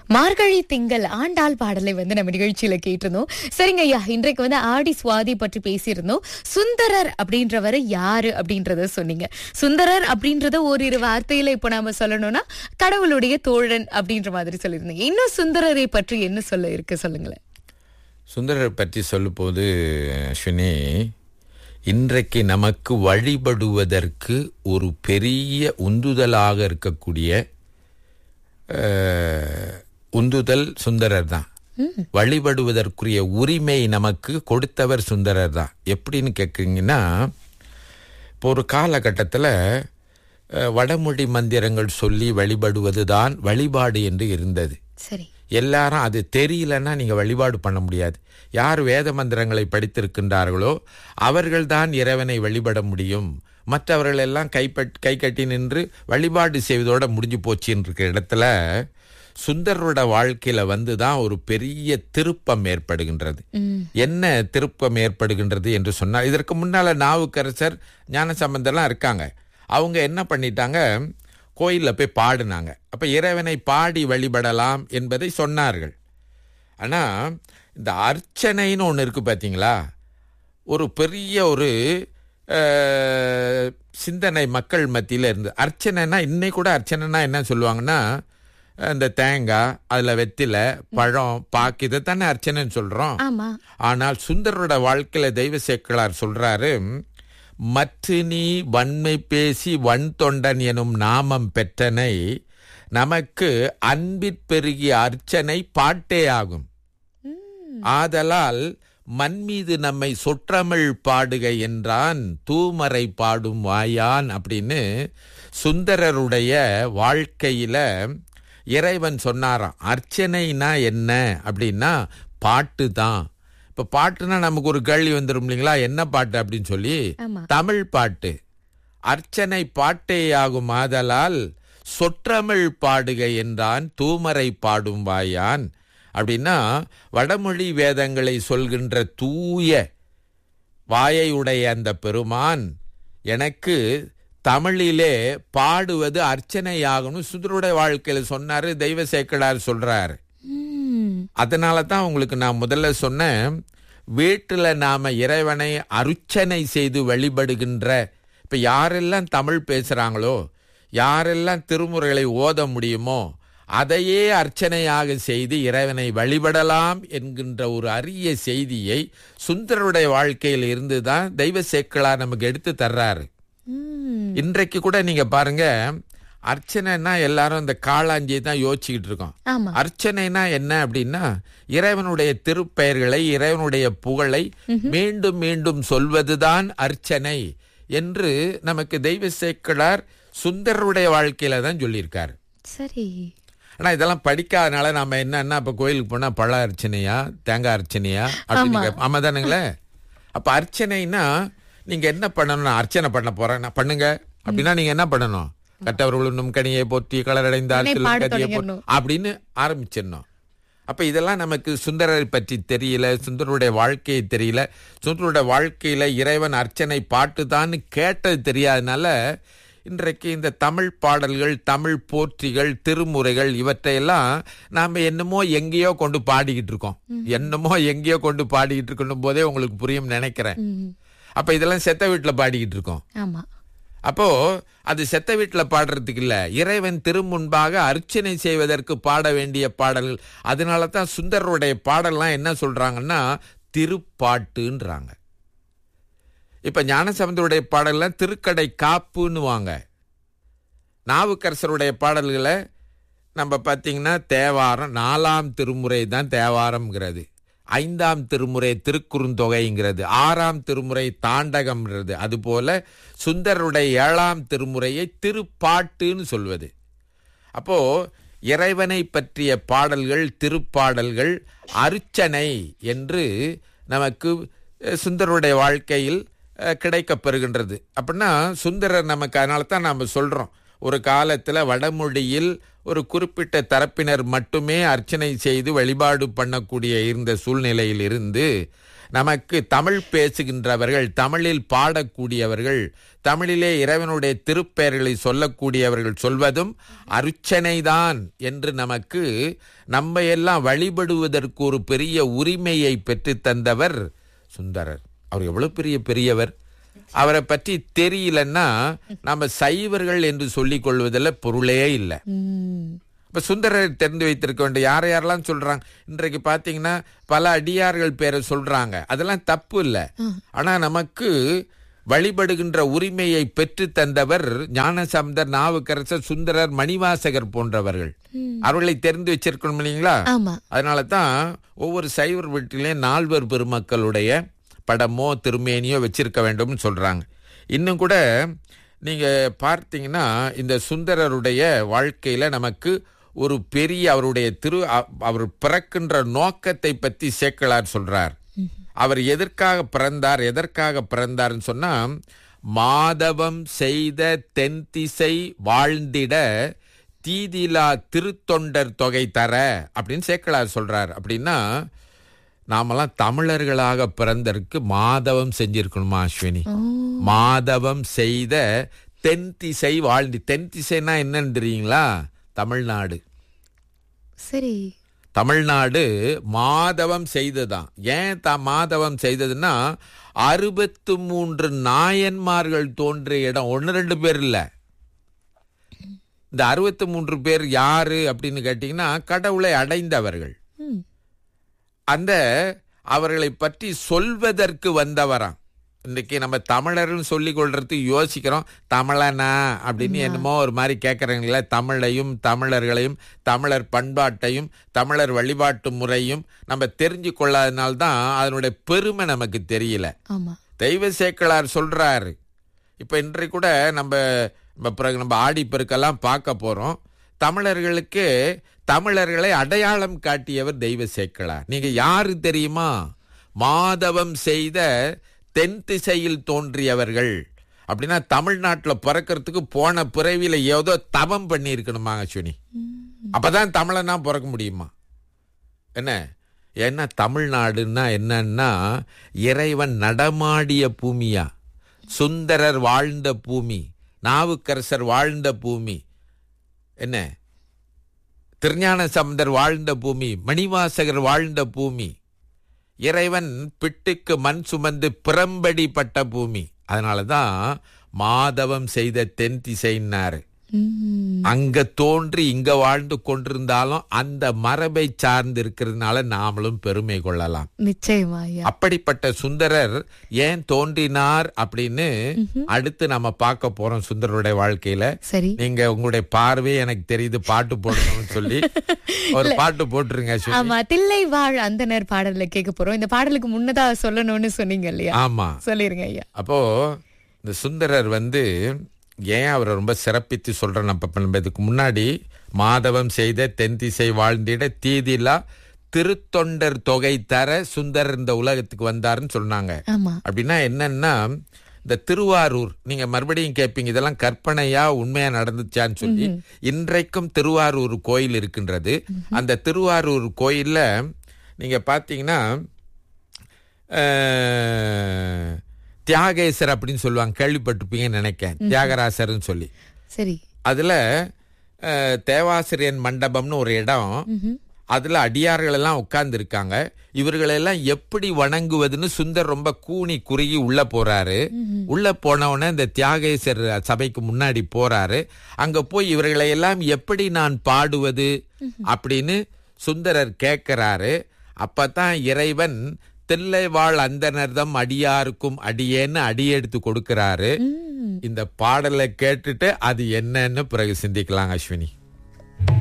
மார்கழி திங்கள் ஆண்டாள் பாடலை வந்து நம்ம நிகழ்ச்சியில கேட்டிருந்தோம் சரிங்க ஐயா இன்றைக்கு வந்து ஆடி சுவாதி பற்றி பேசியிருந்தோம் சுந்தரர் அப்படின்றவர் யாரு அப்படின்றத சொன்னீங்க சுந்தரர் அப்படின்றத ஓரிரு வார்த்தையில இப்ப நாம சொல்லணும்னா கடவுளுடைய தோழன் அப்படின்ற மாதிரி சொல்லியிருந்தீங்க இன்னும் சுந்தரரை பற்றி என்ன சொல்ல இருக்கு சொல்லுங்களேன் சுந்தரர் பற்றி சொல்லும்போது அஸ்வினி இன்றைக்கு நமக்கு வழிபடுவதற்கு ஒரு பெரிய உந்துதலாக இருக்கக்கூடிய அஹ், உந்துதல் சுந்தரர் தான் வழிபடுவதற்குரிய உரிமை நமக்கு கொடுத்தவர் சுந்தரர் தான் எப்படின்னு கேட்குறீங்கன்னா இப்போ ஒரு காலகட்டத்தில் வடமொழி மந்திரங்கள் சொல்லி வழிபடுவது தான் வழிபாடு என்று இருந்தது சரி எல்லாரும் அது தெரியலன்னா நீங்க வழிபாடு பண்ண முடியாது யார் வேத மந்திரங்களை படித்திருக்கின்றார்களோ அவர்கள்தான் இறைவனை வழிபட முடியும் மற்றவர்கள் எல்லாம் கைப்பட் கை கட்டி நின்று வழிபாடு செய்வதோட முடிஞ்சு போச்சுன்னு இருக்கிற இடத்துல சுந்தரோட வாழ்க்கையில வந்து தான் ஒரு பெரிய திருப்பம் ஏற்படுகின்றது என்ன திருப்பம் ஏற்படுகின்றது என்று சொன்னால் இதற்கு முன்னால நாவுக்கரசர் ஞானசம்பந்தர்லாம் இருக்காங்க அவங்க என்ன பண்ணிட்டாங்க கோயிலில் போய் பாடினாங்க அப்போ இறைவனை பாடி வழிபடலாம் என்பதை சொன்னார்கள் ஆனால் இந்த அர்ச்சனைன்னு ஒன்று இருக்கு பார்த்தீங்களா ஒரு பெரிய ஒரு அஹ், சிந்தனை மக்கள் மத்தியில் இருந்து அர்ச்சனைனா இன்னை கூட அர்ச்சனைனா என்ன சொல்லுவாங்கன்னா இந்த தேங்காய் அதில் வெத்திலை பழம் பாக்கு இதை தானே அர்ச்சனைன்னு சொல்கிறோம் ஆமா ஆனால் சுந்தரோட வாழ்க்கையில தெய்வ சேக்கலார் சொல்றாரு மற்ற நீ வன்மை பேசி வன் தொண்டன் எனும் நாமம் பெற்றனை நமக்கு அன்பிற் பெருகிய அர்ச்சனை பாட்டே ஆகும் ஆதலால் மண் மீது நம்மை சொற்றமிழ் பாடுக என்றான் தூமறை பாடும் வாயான் அப்படின்னு சுந்தரருடைய வாழ்க்கையில இறைவன் சொன்னாராம் அர்ச்சனைனா என்ன அப்படின்னா பாட்டு தான் இப்ப பாட்டுனா நமக்கு ஒரு கேள்வி வந்துடும் இல்லைங்களா என்ன பாட்டு அப்படின்னு சொல்லி ஆமா தமிழ் பாட்டு அர்ச்சனை பாட்டே ஆகும் ஆதலால் சொற்றமிழ் பாடுக என்றான் தூமரை பாடும் வாயான் அப்படின்னா வடமொழி வேதங்களை சொல்கின்ற தூய வாயையுடைய அந்த பெருமான் எனக்கு தமிழிலே பாடுவது அர்ச்சனையாகும்னு சுந்தருடைய வாழ்க்கையில சொன்னாரு தெய்வ சேக்கடார் சொல்றாரு ம், அதனால தான் உங்களுக்கு நான் முதல்ல சொன்னேன் வீட்டில் நாம இறைவனை அருச்சனை செய்து வழிபடுகின்ற இப்ப யாரெல்லாம் தமிழ் பேசுறாங்களோ யாரெல்லாம் திருமுறைகளை ஓத முடியுமோ அதையே அர்ச்சனையாக செய்து இறைவனை வழிபடலாம் என்கின்ற ஒரு அரிய செய்தியை சுந்தரருடைய வாழ்க்கையில் இருந்து தான் தெய்வ சேக்கலார் நமக்கு எடுத்து தர்றாரு ம், இன்றைக்கு கூட நீங்க பாருங்க அர்ச்சனைனா எல்லாரும் இந்த காளாஞ்சியை தான் யோசிச்சுக்கிட்டு இருக்கோம் ஆமா அர்ச்சனைனா என்ன அப்படின்னா இறைவனுடைய திருப்பெயர்களை இறைவனுடைய புகழை மீண்டும் மீண்டும் சொல்வதுதான் அர்ச்சனை என்று நமக்கு தெய்வ சேக்கடார் சுந்தரருடைய வாழ்க்கையில தான் சொல்லியிருக்காரு சரி ஆனா இதெல்லாம் படிக்காதனால நாம என்னன்னா இப்ப கோயிலுக்கு போனா பழ அர்ச்சனையா தேங்காய் அர்ச்சனையா அப்படின்னு கேப்போம். ஆமா தானுங்களே அப்ப அர்ச்சனைனா நீங்க என்ன பண்ணணும் நான் அர்ச்சனை பண்ண போறேன் நான் பண்ணுங்க அப்படின்னா நீங்க என்ன பண்ணணும் கற்றவர்கள் நும்கனியை போற்றி கலரடைந்தால் உடனே செல்லும் பாடத் கதியை போற்றி தொடங்கிடணும். அப்படின்னு ஆரம்பிச்சிடணும் அப்ப இதெல்லாம் நமக்கு சுந்தரரை பற்றி தெரியல சுந்தரருடைய வாழ்க்கையை தெரியல சுந்தரருடைய வாழ்க்கையில இறைவன் அர்ச்சனை பாட்டு தான் கேட்டது தெரியாதனால இன்றைக்கு இந்த தமிழ் பாடல்கள் தமிழ் போற்றிகள் திருமுறைகள் இவற்றையெல்லாம் நாம என்னமோ எங்கேயோ கொண்டு பாடிக்கிட்டு இருக்கோம் என்னமோ எங்கேயோ கொண்டு பாடிக்கிட்டு இருக்கணும் போதே உங்களுக்கு புரியும் நினைக்கிறேன் ம், அப்ப இதெல்லாம் செத்த வீட்டுல பாடிக்கிட்டு இருக்கோம் ஆமா அப்போ அது செத்த வீட்டுல பாடுறதுக்கு இல்ல இறைவன் திருமுன்பாக அர்ச்சனை செய்வதற்கு பாட வேண்டிய பாடல்கள் அதனால தான் சுந்தரருடைய பாடல்லாம் என்ன சொல்றாங்கன்னா திருப்பாட்டுன்றாங்க இப்ப ஞானசம்பந்தருடைய பாடல்லாம் திருக்கடை காப்புன்னுவாங்க நாவுக்கரசருடைய பாடல்களை நம்ம பார்த்தீங்கன்னா தேவாரம் நாலாம் திருமுறை தான் தேவாரம்ங்கிறது ஐந்தாம் திருமுறை திருக்குறுந்தொகைங்கிறது ஆறாம் திருமுறை தாண்டகம்ங்கிறது அதுபோல சுந்தரருடைய ஏழாம் திருமுறையை திருப்பாட்டுன்னு சொல்வது அப்போ இறைவனை பற்றிய பாடல்கள் திருப்பாடல்கள் அர்ச்சனை என்று நமக்கு அஹ், சுந்தரருடைய வாழ்க்கையில் அஹ், கிடைக்கப் பெறுகின்றது அப்படின்னா சுந்தரர் நமக்கு அதனால தான் நாம் சொல்றோம் ஒரு காலத்துல வடமொழியில் ஒரு குறிப்பிட்ட தரப்பினர் மட்டுமே அர்ச்சனை செய்து வழிபாடு பண்ணக்கூடிய இருந்த சூழ்நிலையில் இருந்து நமக்கு தமிழ் பேசுகின்றவர்கள் தமிழில் பாடக்கூடியவர்கள் தமிழிலே இறைவனுடைய திருப்பெயர்களை சொல்லக்கூடியவர்கள் சொல்வதும் அருச்சனைதான் என்று நமக்கு நம்ம எல்லாம் வழிபடுவதற்கு ஒரு பெரிய உரிமையை பெற்று தந்தவர் சுந்தரர் அவர் எவ்வளவு பெரிய பெரியவர் அவரை பற்றி தெரியலன்னா நம்ம சைவர்கள் என்று சொல்லிக் கொள்வதில் பொருளே இல்லை ம். இப்ப சுந்தரரை தெரிந்து வைத்திருக்க வேண்டிய யார் யாரெல்லாம் சொல்றாங்க இன்றைக்கு பாத்தீங்கன்னா பல அடியார்கள் பேரை சொல்றாங்க அதெல்லாம் தப்பு இல்லை ஆனா நமக்கு வழிபடுகின்ற உரிமையை பெற்று தந்தவர் ஞானசம்பந்தர் நாவுக்கரசர் சுந்தரர் மணிவாசகர் போன்றவர்கள் அவர்களை தெரிந்து வச்சிருக்கணும் இல்லைங்களா ஆமா அதனால தான் ஒவ்வொரு சைவர் வீட்டிலையும் நால்வர் பெருமக்களுடைய படமோ திருமேனியோ வச்சிருக்க வேண்டும்னு சொல்றாங்க இன்னும் கூட நீங்க பார்த்தீங்கன்னா இந்த சுந்தரருடைய வாழ்க்கையில நமக்கு ஒரு பெரிய அவருடைய திரு அ- அவர் பிறக்கின்ற நோக்கத்தை பற்றி சேக்கலார் சொல்றார் அவர் எதற்காக பிறந்தார் எதற்காக பிறந்தார்னு சொன்னா மாதவம் செய்த தென்திசை வாழ்ந்திட தீதிலா திருத்தொண்டர் தொகை தர அப்படின்னு சேக்கலார் சொல்றார் அப்படின்னா நாமெல்லாம் தமிழர்களாக பிறந்ததற்கு மாதவம் செஞ்சிருக்கணுமா அஸ்வினி மாதவம் செய்த தென் திசை வாழ்ந்து தென் திசைனா என்னன்னு தெரியுங்களா தமிழ்நாடு சரி தமிழ்நாடு மாதவம் செய்ததுதான் ஏன் த மாதவம் செய்ததுன்னா அறுபத்து மூன்று நாயன்மார்கள் தோன்றிய இடம் ஒன்று ரெண்டு பேர் இல்லை இந்த அறுபத்து மூன்று பேர் யாரு அப்படின்னு கேட்டிங்கன்னா கடவுளை அடைந்தவர்கள் ம். அந்த அவர்களை பற்றி சொல்வதற்கு வந்தவராம் இன்னைக்கு நம்ம தமிழர்னு சொல்லி கொள்றதுக்கு யோசிக்கிறோம் தமிழனா அப்படின்னு என்னமோ ஒரு மாதிரி கேட்குறாங்களே தமிழையும் தமிழர்களையும் தமிழர் பண்பாட்டையும் தமிழர் வழிபாட்டு முறையும் நம்ம தெரிஞ்சு கொள்ளாதனால்தான் அதனுடைய பெருமை நமக்கு தெரியல ஆமா தெய்வ சேக்கலார் சொல்றாரு இப்போ இன்றைக்கு கூட நம்ம நம்ம பிறகு நம்ம ஆடி பெருக்கெல்லாம் பார்க்க போறோம் தமிழர்களுக்கு தமிழர்களை அடையாளம் காட்டியவர் தெய்வ சேக்கலார் நீங்க யாரு தெரியுமா மாதவம் செய்த தென் திசையில் தோன்றியவர்கள் அப்படின்னா தமிழ்நாட்டில் பிறக்கிறதுக்கு போன பிறவியில ஏதோ தவம் பண்ணி இருக்கணுமா அஸ்வினி அப்பதான் தமிழனா பிறக்க முடியுமா என்ன ஏன்னா தமிழ்நாடுன்னா என்னன்னா இறைவன் நடமாடிய பூமியா சுந்தரர் வாழ்ந்த பூமி நாவுக்கரசர் வாழ்ந்த பூமி என்ன திருஞான சம்பந்தர் வாழ்ந்த பூமி மணிவாசகர் வாழ்ந்த பூமி இறைவன் பிட்டுக்கு மண் சுமந்து பிறம்படி பட்ட பூமி அதனால தான் மாதவம் செய்த தென் திசைன்னாரு ம். அங்க தோன்றி இங்க வாழ்ந்து கொண்டிருந்தாலும் அந்த மரபை சார்ந்து இருக்கிறதுனால நாமளும் பெருமை கொள்ளலாம் நிச்சயமா ஐயா அப்படிப்பட்ட சுந்தரர் ஏன் தோன்றினார் அப்படின்னு அடுத்து நம்ம பார்க்க போறோம் சுந்தரருடைய வாழ்க்கையில சரி நீங்க உங்களுடைய பார்வை எனக்கு தெரியுது பாட்டு போடணும்னு சொல்லி ஒரு பாட்டு போட்டுருங்க அஸ்வினி. ஆமா தில்லை வாழ் அந்தனர் பாடல்ல கேட்க போறோம் இந்த பாடலுக்கு முன்னதா சொல்லணும்னு சொன்னீங்க இல்லையா ஆமா சொல்லிருங்க ஐயா அப்போ இந்த சுந்தரர் வந்து ஏன் அவரை ரொம்ப சிறப்பித்து சொல்றேன் நம்ம இப்ப நம்ம இதுக்கு முன்னாடி மாதவம் செய்த தென் திசை வாழ்ந்திட தீதிலா திருத்தொண்டர் தொகை தர சுந்தரர் இந்த உலகத்துக்கு வந்தாருன்னு சொன்னாங்க ஆமா அப்படின்னா என்னன்னா இந்த திருவாரூர் நீங்க மறுபடியும் கேட்பீங்க இதெல்லாம் கற்பனையா உண்மையா நடந்துச்சான்னு சொல்லி இன்றைக்கும் திருவாரூர் கோயில் இருக்கின்றது அந்த திருவாரூர் கோயில்ல நீங்க பாத்தீங்கன்னா அஹ், தியாகேசர் அப்படின்னு சொல்லுவாங்க கேள்விப்பட்டிருப்பீங்கன்னு நினைக்கிறேன் தியாகராசர்னு சொல்லி சரி அதுல அஹ், தேவாசிரியன் மண்டபம்னு ஒரு இடம் அதுல அடியார்கள் எல்லாம் உட்கார்ந்து இருக்காங்க இவர்களெல்லாம் எப்படி வணங்குவதுன்னு சுந்தர் ரொம்ப கூனி குறுகி உள்ள போறாரு உள்ள போன உடனே இந்த தியாகேசர் சபைக்கு முன்னாடி போறாரு அங்க போய் இவர்களை எல்லாம் எப்படி நான் பாடுவது அப்படின்னு சுந்தரர் கேட்கிறாரு அப்பதான் இறைவன் தில்லைவாழ் அந்தனர்தம் அடியாருக்கும் அடியேன்னு அடியெடுத்து கொடுக்கிறாரு ம். இந்த பாடலை கேட்டுட்டு அது என்னன்னு பிறகு சிந்திக்கலாம் அஸ்வினி